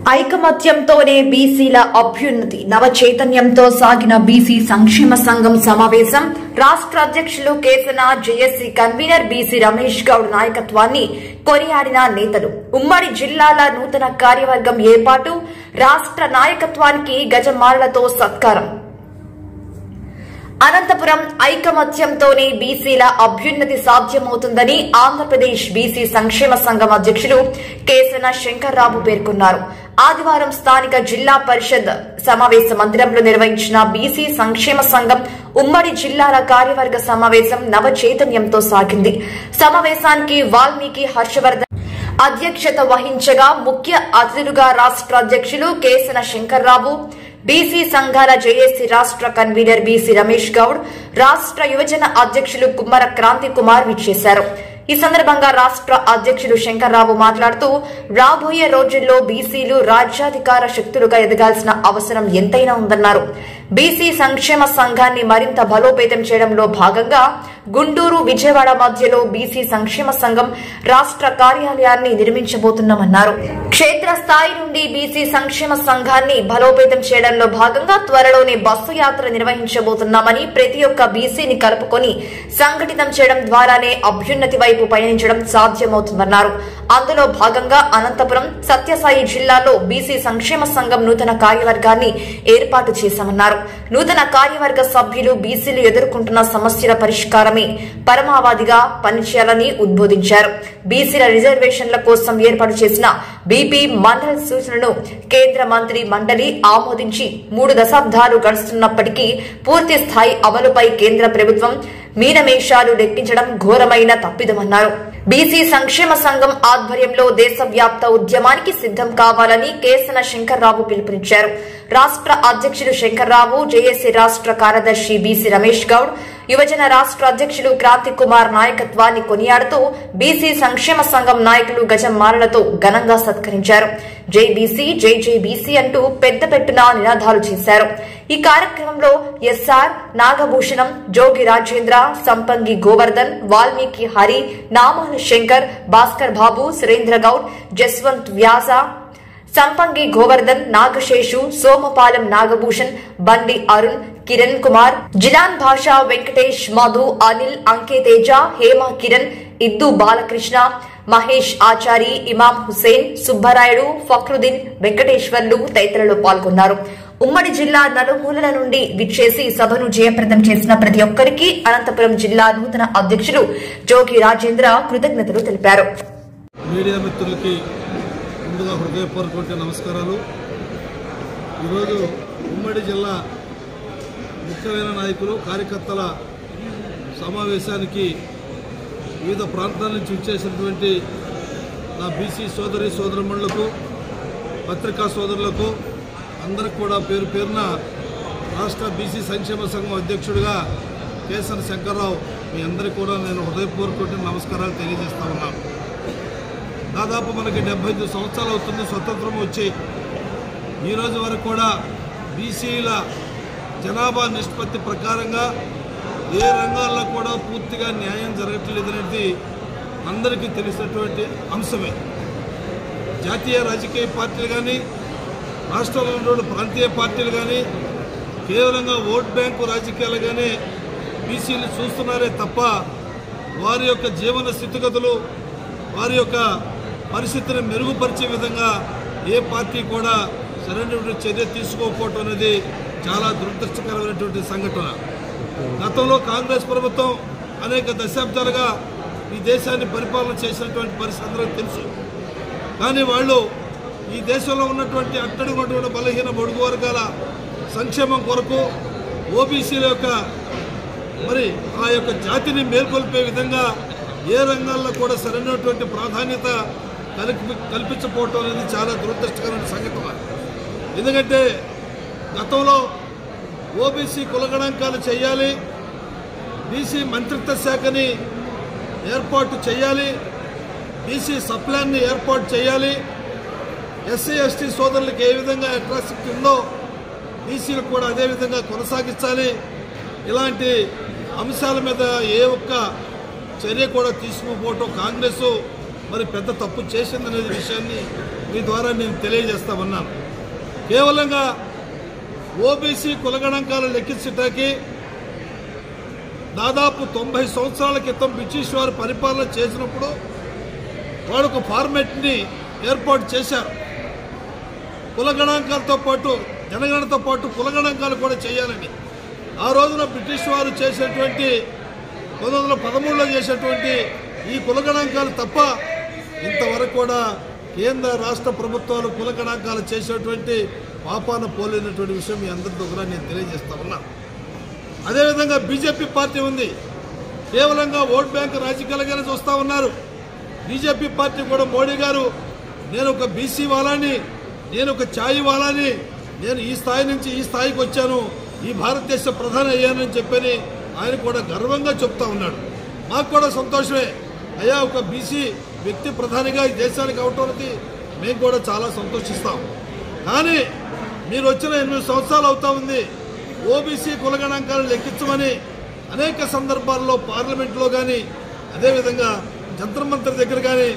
ఐకమత్యంతోనే బీసీల అభ్యున్నతి నవ చైతన్యంతో సాగిన బీసీ సంక్షేమ సంఘం సమావేశం రాష్ట్ర అధ్యక్షులు Kesana JSC convener BC Ramesh Goud నాయకత్వాన్ని కొనియాడిన నేతలు ఉమ్మడి జిల్లాల నూతన కార్యవర్గం ఏర్పాటు రాష్ట్ర నాయకత్వానికి గజమాలతో సత్కారం అనంతపురం ఐకమత్యంతోనే బీసీల అభ్యున్నతి సాధ్యమవుతుందని ఆంధ్రప్రదేశ్ బీసీ సంక్షేమ సంఘం అధ్యక్షులు కేసన శంకర్రావు పేర్కొన్నారు ఆదివారం స్థానిక జిల్లా పరిషత్ సమావేశ మందిరంలో నిర్వహించిన బీసీ సంక్షేమ సంఘం ఉమ్మడి జిల్లాల కార్యవర్గ సమావేశం నవ చైతన్యంతో సాగింది సమావేశానికి వాల్మీకి హర్షవర్ధన్ అధ్యక్షత వహించగా ముఖ్య అతిథులుగా రాష్ట్ర అధ్యక్షులు కేసన శంకర్రావు బీసీ సంఘాల జేఏసీ రాష్ట్ర కన్వీనర్ బీసీ రమేష్ గౌడ్ రాష్ట్ర యువజన అధ్యక్షులు కుమ్మర క్రాంతి కుమార్ విచ్చేశారు ఈ సందర్భంగా రాష్ట్ర అధ్యక్షులు శంకర్రావు మాట్లాడుతూ రాబోయే రోజుల్లో బీసీలు రాజ్యాధికార శక్తులుగా ఎదగాల్సిన అవసరం ఎంతైనా ఉందన్నారు బీసీ సంక్షేమ సంఘాన్ని మరింత బలోపేతం చేయడంలో భాగంగా గుంటూరు విజయవాడ మధ్యలో బీసీ సంక్షేమ సంఘం రాష్ట్ర కార్యాలయాన్ని నిర్మించబోతున్నామన్నారు క్షేత్రస్థాయి నుండి బీసీ సంక్షేమ సంఘాన్ని బలోపేతం చేయడంలో భాగంగా త్వరలోనే బస్సు యాత్ర నిర్వహించబోతున్నామని ప్రతి ఒక్క బీసీని కలుపుకొని సంఘటితం చేయడం ద్వారానే అభ్యున్నతి వైపు పయనించడం సాధ్యమవుతుందన్నారు అందులో భాగంగా అనంతపురం సత్యసాయి జిల్లాలో బీసీ సంక్షేమ సంఘం నూతన కార్యవర్గాన్ని ఏర్పాటు చేశామన్నారు నూతన కార్యవర్గ సభ్యులు బీసీలు ఎదుర్కొంటున్న సమస్యల పరిష్కారమే పరమావధిగా పనిచేయాలని ఉద్బోధించారు బీసీల రిజర్వేషన్ల కోసం ఏర్పాటు చేసిన బీపీ మండల సూచనను కేంద్ర మంత్రి మండలి ఆమోదించి మూడు దశాబ్దాలు గడుస్తున్నప్పటికీ పూర్తి స్థాయి అమలుపై కేంద్ర ప్రభుత్వం మీనమేషాలు లెక్కించడం ఘోరమైన తప్పిదమన్నారు బీసీ సంక్షేమ సంఘం ఆధ్వర్యంలో దేశవ్యాప్త ఉద్యమానికి సిద్దం కావాలని కేసన శంకర్రావు పిలుపునిచ్చారు రాష్ట్ర అధ్యక్షులు శంకర్రావు జేఏసీ రాష్ట్ర కార్యదర్శి బీసీ రమేష్ గౌడ్ యువజన రాష్ట్ర అధ్యక్షులు క్రాంతి కుమార్ నాయకత్వాన్ని కొనియాడుతూ బీసీ సంక్షేమ సంఘం నాయకులు గజం మాలలతో ఘనంగా సత్కరించారు జై బీసీ జై జై బీసీ అంటూ పెద్ద పెట్టున నినాదాలు చేశారు ఈ కార్యక్రమంలో ఎస్ఆర్ నాగభూషణం జోగి రాజేంద్ర సంపంగి గోవర్ధన్ వాల్మీకి హరి నామాల శంకర్ భాస్కర్ బాబు సురేంద్ర గౌడ్ జస్వంత్ వ్యాస సంపంగి గోవర్ధన్ నాగశేషు సోమపాలెం నాగభూషణ్ బండి అరుణ్ కిరణ్ కుమార్ జిలాన్ భాష వెంకటేష్ మధు అనిల్ అంకేతేజ హేమ కిరణ్ ఇద్దు బాలకృష్ణ మహేష్ ఆచారి ఇమాం హుసేన్ సుబ్బరాయుడు ఫక్రుద్దీన్ వెంకటేశ్వర్లు తదితరులు పాల్గొన్నారు ఉమ్మడి జిల్లా నలుమూలల నుండి విచ్చేసి సభను జయప్రదం చేసిన ప్రతి ఒక్కరికి అనంతపురం జిల్లా నూతన అధ్యక్షులు జోగి రాజేంద్ర కృతజ్ఞతలు తెలిపారు మీడియా మిత్రులకి ముందుగా హృదయపూర్వక నమస్కారాలు ఈరోజు ఉమ్మడి జిల్లా ముఖ్యమైన నాయకులు కార్యకర్తల సమావేశానికి వివిధ ప్రాంతాల నుంచి వచ్చేసినటువంటి నా బీసీ సోదరి సోదరమణులకు పత్రికా సోదరులకు అందరికి కూడా పేరు పేరున రాష్ట్ర బీసీ సంక్షేమ సంఘం అధ్యక్షుడిగా కేసన్ శంకర్రావు మీ అందరికీ కూడా నేను హృదయపూర్వక నమస్కారాలు తెలియజేస్తా ఉన్నాను దాదాపు మనకి డెబ్బై ఐదు సంవత్సరాలు అవుతుంది స్వతంత్రం వచ్చి ఈ రోజు వరకు కూడా బీసీల జనాభా నిష్పత్తి ప్రకారంగా ఏ రంగాల్లో కూడా పూర్తిగా న్యాయం జరగట్లేదు అనేది అందరికీ తెలిసినటువంటి అంశమే జాతీయ రాజకీయ పార్టీలు కానీ రాష్ట్రంలో ఉన్నటువంటి ప్రాంతీయ పార్టీలు కానీ కేవలంగా ఓట్ బ్యాంకు రాజకీయాలుగానే బీసీలు చూస్తున్నారే తప్ప వారి యొక్క జీవన స్థితిగతులు వారి యొక్క పరిస్థితిని మెరుగుపరిచే విధంగా ఏ పార్టీ కూడా సరైనటువంటి చర్య తీసుకోకపోవటం అనేది చాలా దురదృష్టకరమైనటువంటి సంఘటన గతంలో కాంగ్రెస్ ప్రభుత్వం అనేక దశాబ్దాలుగా ఈ దేశాన్ని పరిపాలన చేసినటువంటి పరిస్థితి అందరికీ తెలుసు కానీ వాళ్ళు ఈ దేశంలో ఉన్నటువంటి అట్టడుగున్నటువంటి బలహీన బడుగు వర్గాల సంక్షేమం కొరకు ఓబీసీల యొక్క మరి ఆ యొక్క జాతిని మేల్కొల్పే విధంగా ఏ రంగాల్లో కూడా సరైనటువంటి ప్రాధాన్యత కల్పి కల్పించకపోవటం అనేది చాలా దురదృష్టకరమైన సంఘటన ఎందుకంటే గతంలో ఓబీసీ కులగణాంకాలు చేయాలి బీసీ మంత్రిత్వ శాఖని ఏర్పాటు చేయాలి బీసీ సప్లాన్ని ఏర్పాటు చేయాలి ఎస్సీ ఎస్టీ సోదరులకు ఏ విధంగా అట్రాసిటీ ఉందో బీసీలు కూడా అదే విధంగా కొనసాగించాలి ఇలాంటి అంశాల మీద ఏ ఒక్క చర్య కూడా తీసుకోకపోవటం కాంగ్రెస్ మరి పెద్ద తప్పు చేసిందనే విషయాన్ని మీ ద్వారా నేను తెలియజేస్తా ఉన్నాను కేవలంగా ఓబీసీ కులగణాంకాలు లెక్కించటానికి దాదాపు తొంభై సంవత్సరాల క్రితం బ్రిటిష్ వారు పరిపాలన చేసినప్పుడు వాడు ఒక ఫార్మెట్ని ఏర్పాటు చేశారు కులగణాంకాలతో పాటు జనగణనతో పాటు కులగణాంకాలు కూడా చేయాలని ఆ రోజున బ్రిటిష్ వారు చేసేటువంటి పంతొమ్మిది వందల పదమూడులో చేసేటువంటి ఈ కులగణాంకాలు తప్ప ఇంతవరకు కూడా కేంద్ర రాష్ట్ర ప్రభుత్వాలు కులగణాంకాలు చేసేటువంటి పాపాన పోలేనటువంటి విషయం మీ అందరితో కూడా నేను తెలియజేస్తా ఉన్నాను అదేవిధంగా బీజేపీ పార్టీ ఉంది కేవలంగా ఓట్ బ్యాంక్ రాజకీయాలుగానే చూస్తూ ఉన్నారు బీజేపీ పార్టీ కూడా మోడీ గారు నేను ఒక బీసీ వాళ్ళని నేను ఒక ఛాయి వాళ్ళని నేను ఈ స్థాయి నుంచి ఈ స్థాయికి వచ్చాను ఈ భారతదేశ ప్రధాని అయ్యానని చెప్పని ఆయన కూడా గర్వంగా చెప్తా ఉన్నాడు మాకు కూడా సంతోషమే అయ్యా ఒక బీసీ వ్యక్తి ప్రధానిగా ఈ దేశానికి అవటానికి మేము కూడా చాలా సంతోషిస్తాం కానీ మీరు వచ్చిన ఎనిమిది సంవత్సరాలు అవుతా ఉంది ఓబీసీ కులగణాంకాలను లెక్కించమని అనేక సందర్భాల్లో పార్లమెంట్లో కానీ అదేవిధంగా జంతర్ మంత్రి దగ్గర కానీ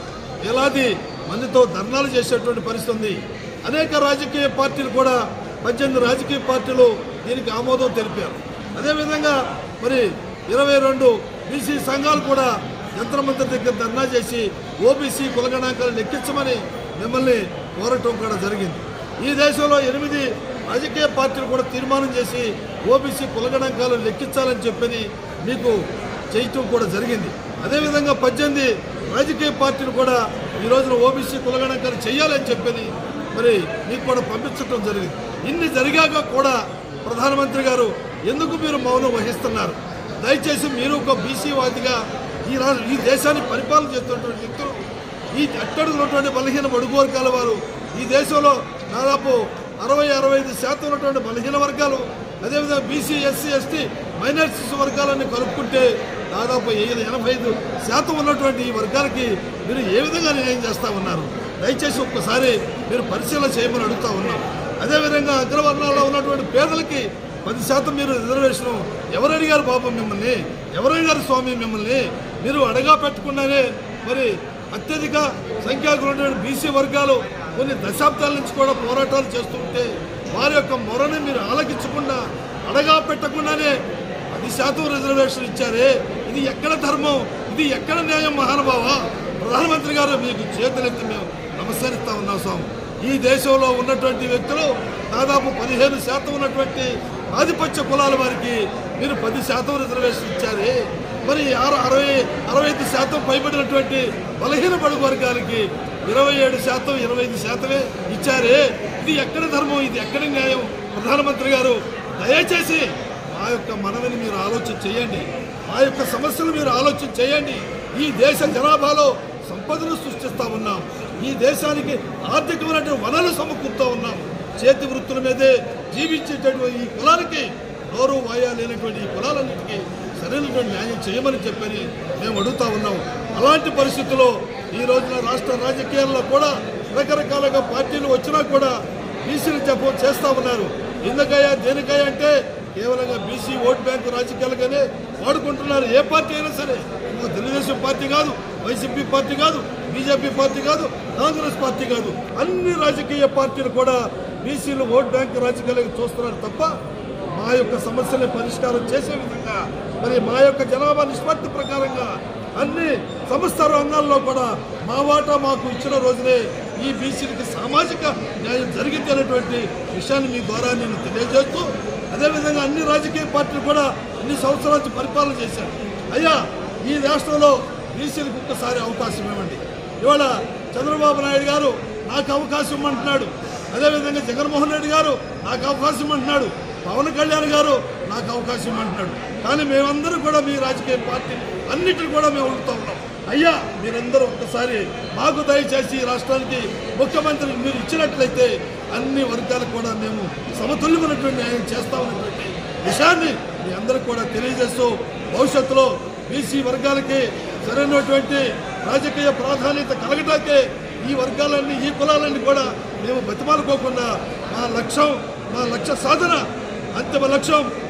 వేలాది మందితో ధర్నాలు చేసేటువంటి పరిస్థితి ఉంది అనేక రాజకీయ పార్టీలు కూడా పద్దెనిమిది రాజకీయ పార్టీలు దీనికి ఆమోదం తెలిపారు అదేవిధంగా మరి ఇరవై రెండు బీసీ సంఘాలు కూడా యంత్ర మంత్రి దగ్గర ధర్నా చేసి ఓబీసీ కులగణాంకాలు లెక్కించమని మిమ్మల్ని కోరటం కూడా జరిగింది ఈ దేశంలో ఎనిమిది రాజకీయ పార్టీలు కూడా తీర్మానం చేసి ఓబీసీ కులగణాంకాలు లెక్కించాలని చెప్పని మీకు చేయటం కూడా జరిగింది అదేవిధంగా పద్దెనిమిది రాజకీయ పార్టీలు కూడా ఈ రోజున ఓబీసీ కులగణాంకాలు చేయాలని చెప్పని మరి మీకు కూడా పంపించడం జరిగింది ఇన్ని జరిగాక కూడా ప్రధానమంత్రి గారు ఎందుకు మీరు మౌనం వహిస్తున్నారు దయచేసి మీరు ఒక బీసీ వాదిగా ఈ రాష్ట్ర ఈ దేశాన్ని పరిపాలన చేస్తున్నటువంటి వ్యక్తులు ఈ అట్టడుగున్నటువంటి బలహీన బడుగు వర్గాల వారు ఈ దేశంలో దాదాపు అరవై అరవై ఐదు శాతం ఉన్నటువంటి బలహీన వర్గాలు అదేవిధంగా బీసీ ఎస్సీ ఎస్టీ మైనారిటీస్ వర్గాలన్నీ కలుపుకుంటే దాదాపు ఐదు ఎనభై ఐదు శాతం ఉన్నటువంటి ఈ వర్గాలకి మీరు ఏ విధంగా న్యాయం చేస్తా ఉన్నారు దయచేసి ఒక్కసారి మీరు పరిశీలన చేయమని అడుగుతా ఉన్నాం అదేవిధంగా అగ్రవర్ణాల్లో ఉన్నటువంటి పేదలకి పది శాతం మీరు రిజర్వేషన్ ఎవరు అడిగారు బాబు మిమ్మల్ని ఎవరు అడిగారు స్వామి మిమ్మల్ని మీరు అడగా పెట్టకుండానే మరి అత్యధిక సంఖ్యాకులు ఉన్నటువంటి బీసీ వర్గాలు కొన్ని దశాబ్దాల నుంచి కూడా పోరాటాలు చేస్తుంటే వారి యొక్క మొరని మీరు ఆలకించకుండా అడగా పెట్టకుండానే పది శాతం రిజర్వేషన్ ఇచ్చారే ఇది ఎక్కడ ధర్మం ఇది ఎక్కడ న్యాయం మహానుభావ ప్రధానమంత్రి గారు మీకు చేతులెత్తి మేము నమస్కరిస్తా ఉన్నాం స్వామి ఈ దేశంలో ఉన్నటువంటి వ్యక్తులు దాదాపు పదిహేను శాతం ఉన్నటువంటి ఆధిపత్య కులాల వారికి మీరు పది శాతం రిజర్వేషన్ ఇచ్చారే మరి ఆరు- అరవై అరవై ఐదు శాతం పైబడినటువంటి బలహీన బడుగు వర్గాలకి ఇరవై ఏడు శాతం ఇరవై ఐదు శాతమే ఇచ్చారే ఇది ఎక్కడ ధర్మం ఇది ఎక్కడ న్యాయం ప్రధానమంత్రి గారు దయచేసి మా యొక్క మనవిని మీరు ఆలోచన చేయండి మా యొక్క సమస్యలు మీరు ఆలోచన చేయండి ఈ దేశ జనాభాలో సంపదను సృష్టిస్తా ఉన్నాం ఈ దేశానికి ఆర్థికమైనటువంటి వనరులు సమకూరుతా ఉన్నాం చేతి వృత్తుల మీదే జీవించేటటువంటి ఈ కులానికి నోరు వాయా లేనటువంటి ఈ కులాలన్నిటికీ సరైనటువంటి న్యాయం చేయమని చెప్పని మేము అడుగుతా ఉన్నాం అలాంటి పరిస్థితుల్లో ఈ రోజున రాష్ట్ర రాజకీయాల్లో కూడా రకరకాలుగా పార్టీలు వచ్చినా కూడా బీసీలు చెప్ప చేస్తా ఉన్నారు ఎందుకయ్యా దేనికయ్యా అంటే కేవలంగా బీసీ ఓట్ బ్యాంకు రాజకీయాలుగానే వాడుకుంటున్నారు ఏ పార్టీ అయినా సరే ఇది తెలుగుదేశం పార్టీ కాదు వైసీపీ పార్టీ కాదు బీజేపీ పార్టీ కాదు కాంగ్రెస్ పార్టీ కాదు అన్ని రాజకీయ పార్టీలు కూడా బీసీలు ఓట్ బ్యాంకు రాజకీయాలకు చూస్తున్నారు తప్ప మా యొక్క సమస్యల్ని పరిష్కారం చేసే విధంగా మరి మా యొక్క జనాభా నిష్పత్తి ప్రకారంగా అన్ని సంస్థ రంగాల్లో కూడా మా వాటా మాకు ఇచ్చిన రోజునే ఈ బీసీలకి సామాజిక న్యాయం జరిగింది అనేటువంటి విషయాన్ని మీ ద్వారా నేను తెలియజేస్తూ అదేవిధంగా అన్ని రాజకీయ పార్టీలు కూడా ఇన్ని సంవత్సరాల నుంచి పరిపాలన చేశారు అయ్యా ఈ రాష్ట్రంలో బీసీలకు ఒక్కసారి అవకాశం ఇవ్వండి ఇవాళ చంద్రబాబు నాయుడు గారు నాకు అవకాశం ఇమ్మంటున్నాడు అదేవిధంగా జగన్మోహన్ రెడ్డి గారు నాకు అవకాశం ఇమ్మంటున్నాడు పవన్ కళ్యాణ్ గారు నాకు అవకాశం ఇమ్మంటున్నాడు కానీ మేమందరం కూడా మీ రాజకీయ పార్టీ అన్నిటిని కూడా మేము అడుగుతా ఉన్నాం అయ్యా మీరందరూ ఒక్కసారి మాకు దయచేసి ఈ రాష్ట్రానికి ముఖ్యమంత్రి మీరు ఇచ్చినట్లయితే అన్ని వర్గాలకు కూడా మేము సమతుల్యమైనటువంటి న్యాయం చేస్తామన్నటువంటి విషయాన్ని మీ అందరికి కూడా తెలియజేస్తూ భవిష్యత్తులో బీసీ వర్గాలకి సరైనటువంటి రాజకీయ ప్రాధాన్యత కలగటాకే ఈ వర్గాలన్నీ ఈ కులాలన్నీ కూడా మేము బతిమాలుకోకుండా మా లక్ష్యం మా లక్ష్య సాధన అంతిమ లక్ష్యం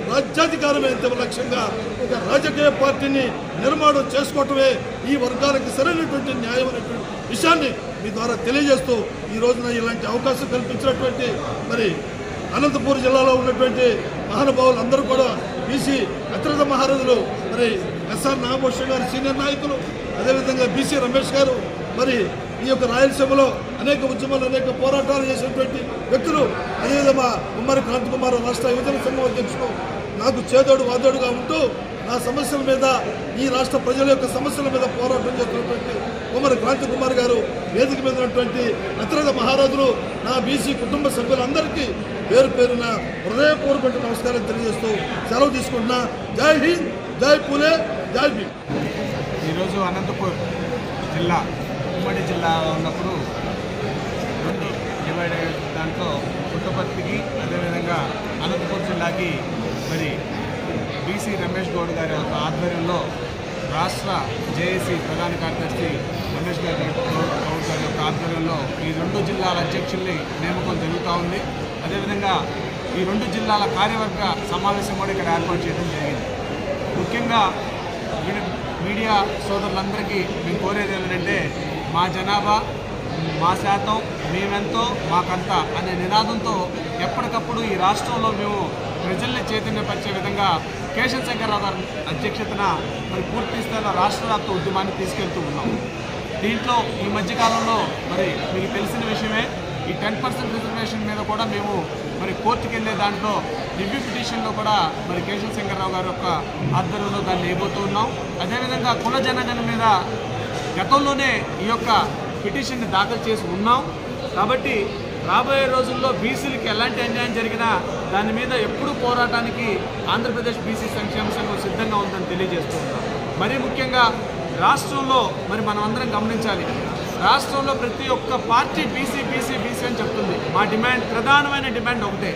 రాజ్యాధికారమే అంతిమ లక్ష్యంగా ఒక రాజకీయ పార్టీని నిర్మాణం చేసుకోవటమే ఈ వర్గాలకు సరైనటువంటి న్యాయం అనేటువంటి విషయాన్ని మీ ద్వారా తెలియజేస్తూ ఈ రోజున ఇలాంటి అవకాశం కల్పించినటువంటి మరి అనంతపూర్ జిల్లాలో ఉన్నటువంటి మహానుభావులు అందరూ కూడా బీసీ అత్యధిక మహారాజులు మరి ఎస్ఆర్ నాగభూషణ గారు సీనియర్ నాయకులు అదేవిధంగా బీసీ రమేష్ గారు మరి ఈ యొక్క రాయలసీమలో అనేక ఉద్యమాలు అనేక పోరాటాలు చేసినటువంటి వ్యక్తులు అదేవిధంగా ఉమ్మడి క్రాంతి కుమార్ రాష్ట్ర యువజన సంఘం అధ్యక్షుడు నాకు చేదోడు వాదోడుగా ఉంటూ నా సమస్యల మీద ఈ రాష్ట్ర ప్రజల యొక్క సమస్యల మీద పోరాటం చేస్తున్నటువంటి ఉమ్మడి క్రాంతి కుమార్ గారు వేదిక మీద ఉన్నటువంటి అత్యధిక మహారాజులు నా బీసీ కుటుంబ సభ్యులందరికీ పేరు పేరున హృదయపూర్వక నమస్కారం తెలియజేస్తూ సెలవు తీసుకుంటున్నా జై హింద్ జై పూలే జై భీమ్ ఈరోజు అనంతపూర్ జిల్లా ఉమ్మడి జిల్లా ఉన్నప్పుడు రెండు డివైడ్ అయ్యే దాంట్లో పుట్టపర్తికి అదేవిధంగా అనంతపూర్ జిల్లాకి మరి బీసీ రమేష్ గౌడ్ గారి యొక్క ఆధ్వర్యంలో రాష్ట్ర జేఏసీ ప్రధాన కార్యదర్శి రమేష్ గారి గౌడ్ గౌడ్ గారి యొక్క ఆధ్వర్యంలో ఈ రెండు జిల్లాల అధ్యక్షుల్ని నియామకం జరుగుతూ ఉంది అదేవిధంగా ఈ రెండు జిల్లాల కార్యవర్గ సమావేశం కూడా ఇక్కడ ఏర్పాటు చేయడం జరిగింది ముఖ్యంగా మీడి- మీడియా సోదరులందరికీ మేము కోరేది ఏంటంటే మా జనాభా మా శాతం మేమెంతో మాకంత అనే నినాదంతో ఎప్పటికప్పుడు ఈ రాష్ట్రంలో మేము ప్రజల్ని చైతన్యపరిచే విధంగా కేశవ శంకర్రావు గారి అధ్యక్షతన మరి పూర్తి స్థాయిలో రాష్ట్ర వ్యాప్త ఉద్యమాన్ని తీసుకెళ్తూ ఉన్నాం దీంట్లో ఈ మధ్యకాలంలో మరి మీకు తెలిసిన విషయమే ఈ టెన్ పర్సెంట్ రిజర్వేషన్ మీద కూడా మేము మరి కోర్టుకి వెళ్ళే దాంట్లో రివ్యూ పిటిషన్లో కూడా మరి కేశవ శంకర్రావు గారి యొక్క ఆధ్వర్యంలో దాన్ని వేయబోతూ ఉన్నాం అదేవిధంగా కుల జనగణ మీద గతంలోనే ఈ యొక్క పిటిషన్ని దాఖలు చేసి ఉన్నాం కాబట్టి రాబోయే రోజుల్లో బీసీలకి ఎలాంటి అన్యాయం జరిగినా దాని మీద ఎప్పుడు పోరాటానికి ఆంధ్రప్రదేశ్ బీసీ సంక్షేమ సంఘం సిద్ధంగా ఉందని తెలియజేస్తూ ఉన్నాం మరీ ముఖ్యంగా రాష్ట్రంలో మరి మనం అందరం గమనించాలి రాష్ట్రంలో ప్రతి ఒక్క పార్టీ బీసీ బీసీ బీసీ అని చెప్తుంది మా డిమాండ్ ప్రధానమైన డిమాండ్ ఒకటే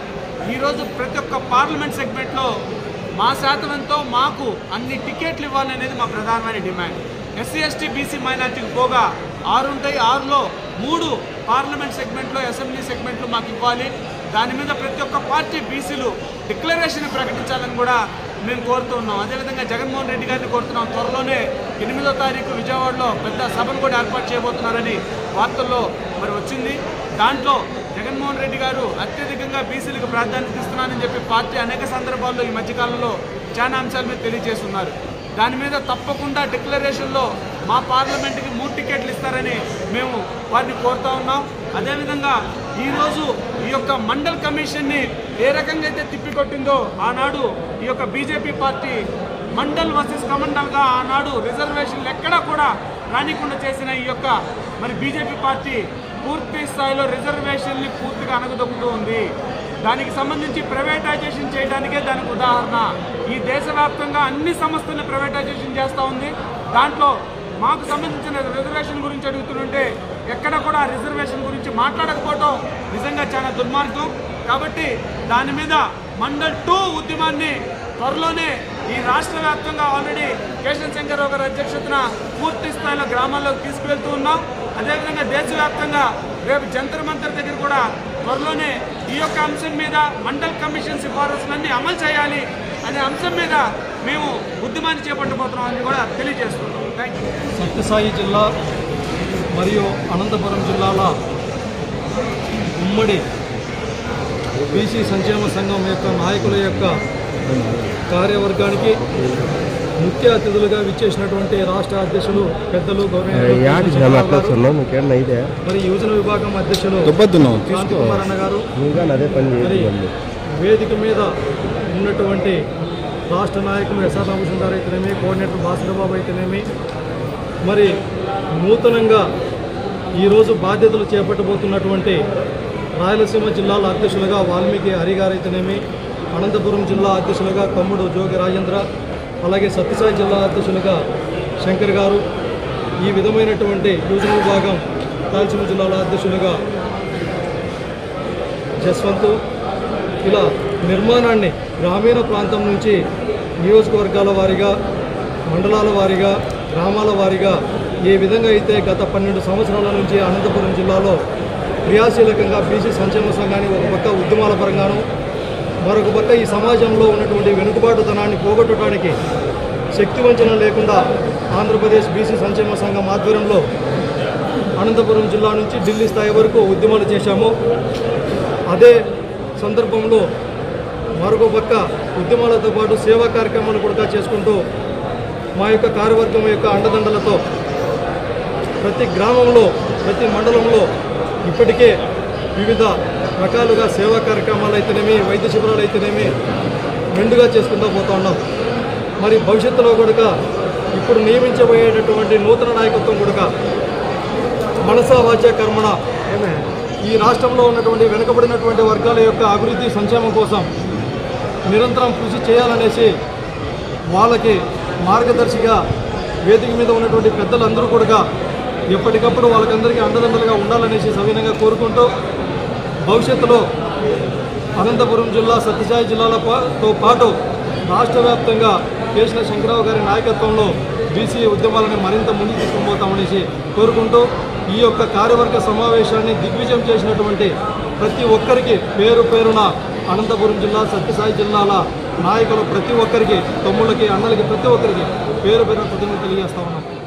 ఈరోజు ప్రతి ఒక్క పార్లమెంట్ సెగ్మెంట్లో మా శాతం ఎంతో మాకు అన్ని టికెట్లు ఇవ్వాలి అనేది మా ప్రధానమైన డిమాండ్ ఎస్సీ ఎస్టీ బీసీ మైనార్టీకి పోగా ఆరు ఉంటాయి ఆరులో మూడు పార్లమెంట్ సెగ్మెంట్లో అసెంబ్లీ సెగ్మెంట్లు మాకు ఇవ్వాలి దాని మీద ప్రతి ఒక్క పార్టీ బీసీలు డిక్లరేషన్ ప్రకటించాలని కూడా మేము కోరుతూ ఉన్నాం అదేవిధంగా జగన్మోహన్ రెడ్డి గారిని కోరుతున్నాం త్వరలోనే ఎనిమిదో తారీఖు విజయవాడలో పెద్ద సభను కూడా ఏర్పాటు చేయబోతున్నారని వార్తల్లో మరి వచ్చింది దాంట్లో జగన్మోహన్ రెడ్డి గారు అత్యధికంగా బీసీలకు ప్రాధాన్యత ఇస్తున్నానని చెప్పి పార్టీ అనేక సందర్భాల్లో ఈ మధ్యకాలంలో చాలా అంశాల మీద తెలియజేస్తున్నారు దాని మీద తప్పకుండా డిక్లరేషన్లో మా పార్లమెంట్కి మూడు టికెట్లు ఇస్తారని మేము వారిని కోరుతా ఉన్నాం అదేవిధంగా ఈరోజు ఈ యొక్క మండల్ కమిషన్ని ఏ రకంగా అయితే తిప్పికొట్టిందో ఆనాడు ఈ యొక్క బీజేపీ పార్టీ మండల్ వర్సెస్ కమండల్గా ఆనాడు రిజర్వేషన్లు ఎక్కడా కూడా రానికుండా చేసిన ఈ యొక్క మరి బీజేపీ పార్టీ పూర్తి స్థాయిలో రిజర్వేషన్ని పూర్తిగా అనగదొక్కుతూ ఉంది దానికి సంబంధించి ప్రైవేటైజేషన్ చేయడానికే దానికి ఉదాహరణ ఈ దేశవ్యాప్తంగా అన్ని సంస్థలను ప్రైవేటైజేషన్ చేస్తూ ఉంది దాంట్లో మాకు సంబంధించిన రిజర్వేషన్ గురించి అడుగుతుంటే ఎక్కడ కూడా ఆ రిజర్వేషన్ గురించి మాట్లాడకపోవటం నిజంగా చాలా దుర్మార్గం కాబట్టి దాని మీద మండల్ టూ ఉద్యమాన్ని త్వరలోనే ఈ రాష్ట్ర వ్యాప్తంగా ఆల్రెడీ కేశవ శంకర్రావు గారి అధ్యక్షతన పూర్తి స్థాయిలో గ్రామాల్లోకి తీసుకువెళ్తూ ఉన్నాం అదేవిధంగా దేశవ్యాప్తంగా రేపు జంతర్ మంతర్ దగ్గర కూడా త్వరలోనే ఈ యొక్క అంశం మీద మండల్ కమిషన్ సిఫారసులన్నీ అమలు చేయాలి అనే అంశం మీద మేము ఉద్యమాన్ని చేపట్టబోతున్నాం అని కూడా తెలియజేస్తున్నాం థ్యాంక్ యూ సత్యసాయి జిల్లా మరియు అనంతపురం జిల్లాల ఉమ్మడి బీసీ సంక్షేమ సంఘం యొక్క నాయకుల యొక్క కార్యవర్గానికి ముఖ్య అతిథులుగా విచ్చేసినటువంటి రాష్ట్ర అధ్యక్షులు పెద్దలు యాడ్ గౌరవ అట్లా వస్తున్నాం నీకేమన్నా అయితే మరి యువజన విభాగం అధ్యక్షులు దుబ్బద్దున్నావు క్రాంతి కుమార్ అన్న గారు ఇంకా అదే పని మరి చేయాలి వేదిక మీద ఉన్నటువంటి రాష్ట్ర నాయకులు ఎస్ఆర్ రామకృష్ణ గారు అయితేనేమి కోఆర్డినేటర్ భాస్కర్ బాబు అయితేనేమి మరి నూతనంగా ఈరోజు బాధ్యతలు చేపట్టబోతున్నటువంటి రాయలసీమ జిల్లాల అధ్యక్షులుగా వాల్మీకి హరి గారు అయితేనేమి అనంతపురం జిల్లా అధ్యక్షులుగా కమ్ముడు జోగి రాజేంద్ర అలాగే సత్యసాయి జిల్లా అధ్యక్షులుగా శంకర్ గారు ఈ విధమైనటువంటి యోజన విభాగం రాయలసీమ జిల్లాల అధ్యక్షులుగా జస్వంత్ ఇలా నిర్మాణాన్ని గ్రామీణ ప్రాంతం నుంచి నియోజకవర్గాల వారీగా మండలాల వారీగా గ్రామాల వారీగా ఏ విధంగా అయితే గత పన్నెండు సంవత్సరాల నుంచి అనంతపురం జిల్లాలో క్రియాశీలకంగా బీసీ సంక్షేమ సంఘాన్ని ఒక పక్క ఉద్యమాల పరంగాను మరొక పక్క ఈ సమాజంలో ఉన్నటువంటి వెనుకబాటుతనాన్ని పోగొట్టడానికి శక్తి వంచన లేకుండా ఆంధ్రప్రదేశ్ బీసీ సంక్షేమ సంఘం ఆధ్వర్యంలో అనంతపురం జిల్లా నుంచి ఢిల్లీ స్థాయి వరకు ఉద్యమాలు చేశాము అదే సందర్భంలో మరొక పక్క ఉద్యమాలతో పాటు సేవా కార్యక్రమాలు కూడా చేసుకుంటూ మా యొక్క కార్యవర్గం యొక్క అండదండలతో ప్రతి గ్రామంలో ప్రతి మండలంలో ఇప్పటికే వివిధ రకాలుగా సేవా కార్యక్రమాలు అయితేనేమి వైద్య శిబిరాలు అయితేనేమి మెండుగా చేసుకుంటూ పోతా ఉన్నాం మరి భవిష్యత్తులో కూడా ఇప్పుడు నియమించబోయేటటువంటి నూతన నాయకత్వం కూడా మనసా వాచ కర్మణ ఈ రాష్ట్రంలో ఉన్నటువంటి వెనుకబడినటువంటి వర్గాల యొక్క అభివృద్ధి సంక్షేమం కోసం నిరంతరం కృషి చేయాలనేసి వాళ్ళకి మార్గదర్శిగా వేదిక మీద ఉన్నటువంటి పెద్దలందరూ కూడా ఎప్పటికప్పుడు వాళ్ళకందరికీ అండదండలుగా ఉండాలనేసి సవినంగా కోరుకుంటూ భవిష్యత్తులో అనంతపురం జిల్లా సత్యసాయి జిల్లాలతో పాటు రాష్ట్ర వ్యాప్తంగా కేశన శంకరరావు గారి నాయకత్వంలో బీసీ ఉద్యమాలను మరింత ముందుకు తీసుకుపోతామనేసి కోరుకుంటూ ఈ యొక్క కార్యవర్గ సమావేశాన్ని దిగ్విజయం చేసినటువంటి ప్రతి ఒక్కరికి పేరు పేరున అనంతపురం జిల్లా సత్యసాయి జిల్లాల నాయకులు ప్రతి ఒక్కరికి తమ్ముళ్ళకి అన్నలకి ప్రతి ఒక్కరికి పేరు పేరున కృతజ్ఞతలు తెలియజేస్తా ఉన్నాం